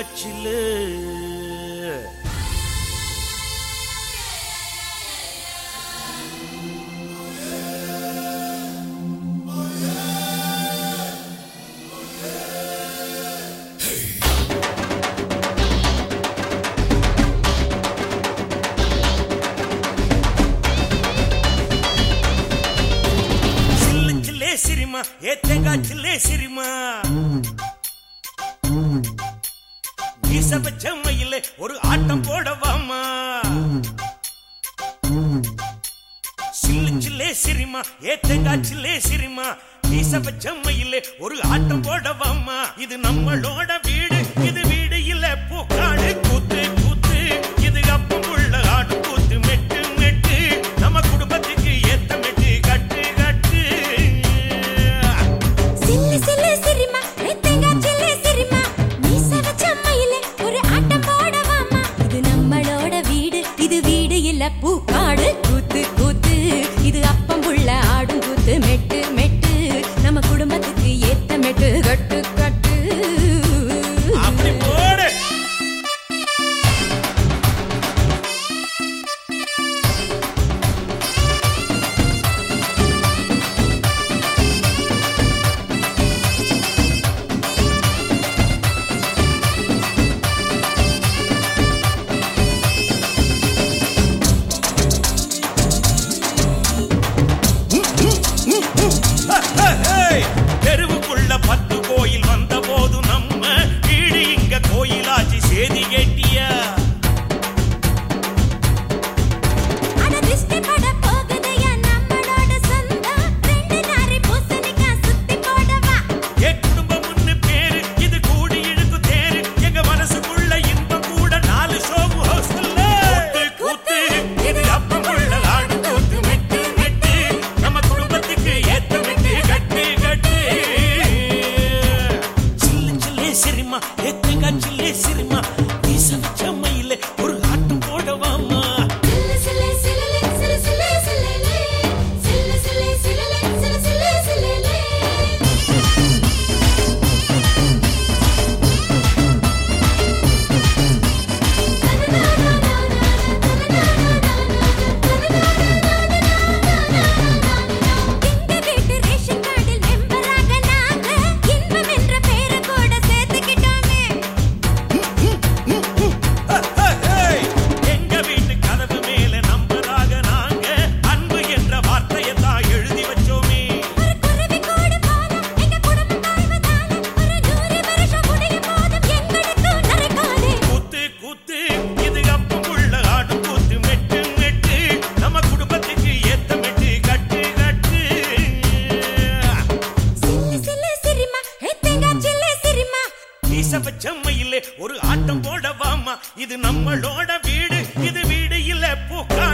தேங்காச்சில்லு சில்லு சில்லே சிரிமா ஏ தேங்காய் சில்லே சிரிமா வீச வச்ச மயிலே ஒரு ஆட்டம் போடவாமா சில்லு சில்லே சிரிமா ஏ தேங்காய் சில்லே சிரிமா வீச வச்ச மயிலே ஒரு ஆட்டம் போடவாமா இது நம்மளோட வீடு இது வீடு இல்ல பூக்காடு கூத்து கூத்து இது அப்பம் உள்ள ஆடு கூத்து மெட்டு மெட்டு நம்ம குடும்பத்துக்கு ஏத்த மெட்டு கட்டு கட்டு சில்லு சில்லு சிரிமா தேங்காய் சில்லு சிரிமா மீச வச்ச மயிலே ஒரு ஆட்டம் போடவாமா இது நம்மளோட வீடு இது வீடு இல்ல பூக்காடு கூத்து கூத்து இது அப்பம் புள்ள ஆடும் கூத்து மெட்டு மெட்டு நம்ம குடும்பத்துக்கு ஏத்த மெட்டு கட்டு கட்டு அப்படி போடு ஹேய்! தெருவுக்குள்ள பத்து கோயில் வந்த போது நம்ம வீடு இங்க கோயிலாச்சு சேதி கேட்டியா அட திஷ்டி பட போகுதையா நம்மளோட சொந்தம் ரெண்டு நாரி பூசணிக்காய் சுத்தி போடவா ஏ குடும்பம்னு பேரு இது கூடி இழுக்கு தேரு எங்க மனசுக்குள்ள இன்பம் கூட நாலு ஷோவு ஹோஸ்டல்ல கூத்து இது அப்பம் உள்ள ஆடு கூத்து மெட்டு மெட்டு நம்ம குடும்பத்துக்கு ஏத்த மெட்டு கட்டு கட்டு சில்லு சில்லே சிரிமா ஏத்தங்க சில்லே சிரிமா வீச வச்ச மயிலே ஒரு ஆட்டம் போடவாமா சில்லு சில்லு சில்லு சில்லு சில்லு சில்லு சில்லு சில்லு சில்லு சில்லு சில்லு சில்லு எங்க வீட்டு ரேஷன் கார்டில் மெம்பராக நாங்க இன்பம் என்ற பெயரை கூட சேர்த்துக்கிட்டோமே ஹேய்! எங்க வீட்டு கதவு மேல நம்பராக நாங்க அன்பு என்ற வார்த்தையை தான் எழுதி வச்சோமே ஒரு குருவி கூடு போல எங்க குடும்பம் வாழ்வதால ஒரு நூறு வருஷம் முடியும் போதும் எங்களுக்கு நரைக்காதே கூத்து கூத்து இது அப்பம் உள்ள ஆடும் கூத்து மெட்டு மெட்டு நம்ம குடும்பத்துக்கு ஏத்த மெட்டு கட்டு கட்டு சில்லு சில்லு சிரிமா தேங்காய் சில்லு சிரிமா வீச வச்ச மயிலே ஒரு ஆட்டம் போடவாமா இது நம்மளோட வீடு இது வீடு இல்ல பூக்கா